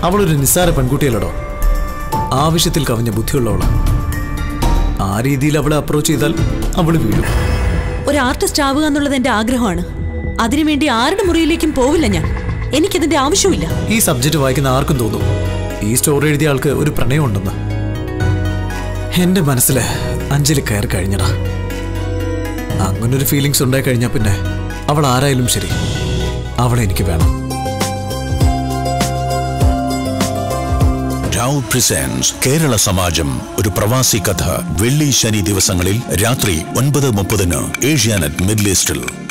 അവളൊരു നിസ്സാര പെൺകുട്ടിയല്ലടോ ആവശ്യത്തിൽ കവിഞ്ഞ ബുദ്ധിയുള്ളവളാ ആ രീതിയിൽ അവളെ അപ്രോച്ച് ചെയ്താൽ അവള് വീഴും ഒരു ആർട്ടിസ്റ്റ് ആവുക എന്നുള്ളത് എന്റെ ആഗ്രഹമാണ് അതിനുവേണ്ടി ആരുടെ മുറിയിലേക്കും പോവില്ല ഞാൻ എനിക്കതിന്റെ ആവശ്യമില്ല ഈ സബ്ജക്റ്റ് വായിക്കുന്ന ആർക്കും തോന്നും ഈ സ്റ്റോറി എഴുതിയ ആൾക്ക് ഒരു പ്രണയം ഉണ്ടെന്ന് എന്റെ മനസ്സിൽ അഞ്ജലി കയറി കഴിഞ്ഞടാ അങ്ങനൊരു ഫീലിങ്സ് ഉണ്ടായി കഴിഞ്ഞാൽ പിന്നെ അവൾ ആരായാലും ശരി അവളെ എനിക്ക് വേണം രാവ് പ്രസൻസ് കേരള സമാജം ഒരു പ്രവാസി കഥ വെള്ളി ശനി ദിവസങ്ങളിൽ രാത്രി ഒൻപത് മുപ്പതിന് ഏഷ്യാനെറ്റ് മിഡിൽ ഈസ്റ്റിൽ